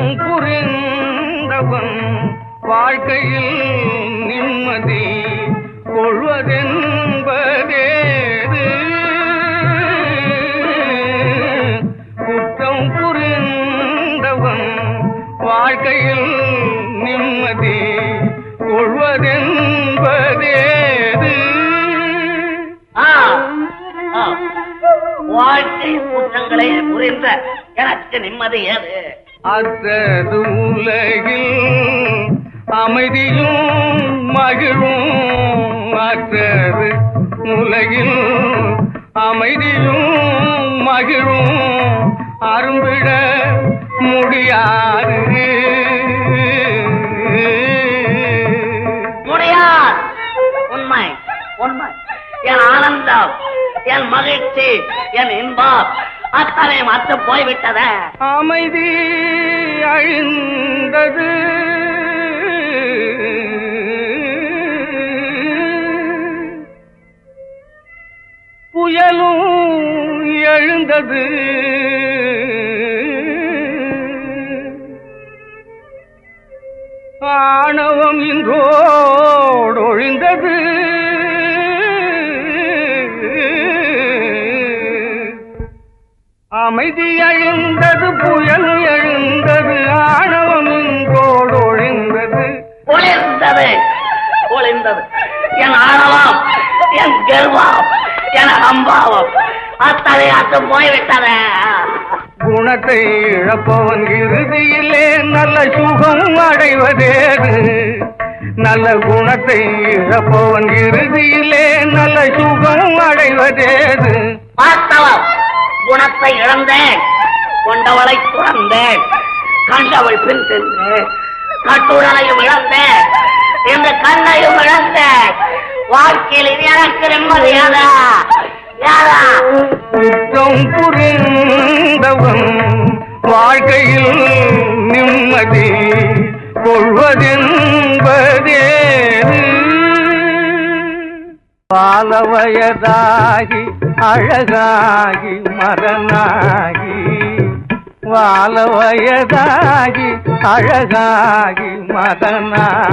புரிந்தவன் வாழ்க்கையில் நிம்மதி கொள்வதென்பதேது குற்றம் புரிந்தவன் வாழ்க்கையில் நிம்மதி கொள்வதென்பதேது ஆ, ஆ. வாழ்க்கை குற்றங்களை புரிந்த எனக்கு நிம்மதி ஏது அத்தது உலகில் அமைதியும் மகிழும் அத்தது உலகில் அமைதியும் மகிழும் அரும்பிட முடியாது முடியாது உண்மை உண்மை என் ஆனந்தம் என் மகிழ்ச்சி என் இன்பம் அத்தனை மத்து போய்விட்டத அமைதி அழிந்தது புயலும் எழுந்தது ஆணவம் இன்றோடொழிந்தது அமைதி எழுந்தது புயல் எழுந்தது ஆணவம் இன்றோடொழிந்தது ஒளிர்ந்தது ஒளிர்ந்தது என் ஆணவம் என் கர்வம் என் அம்பாவம் அத்தனை அத்து போய்விட்டத குணத்தை இழப்பவன் இறுதியிலே நல்ல சுகம் அடைவதேது நல்ல குணத்தை இழப்பவன் இறுதியிலே நல்ல சுகம் அடைவதேது வாஸ்தவம் குணத்தை இழந்தேன் கொண்டவளை துறந்தேன் கண்டவள் பின் சென்றேன் கட்டுடலையும் இழந்தேன் இந்த கண்ணையும் இழந்தேன் வாழ்க்கையில் இது எனக்கு நிம்மதியாதா யாரா குற்றம் புரிந்தவன் வாழ்க்கையில் நிம்மதி கொள்வதென்பதேது பால வயதாகி அழகாகி மரனாகி வால வயதாகி அழகாகி மதனாகி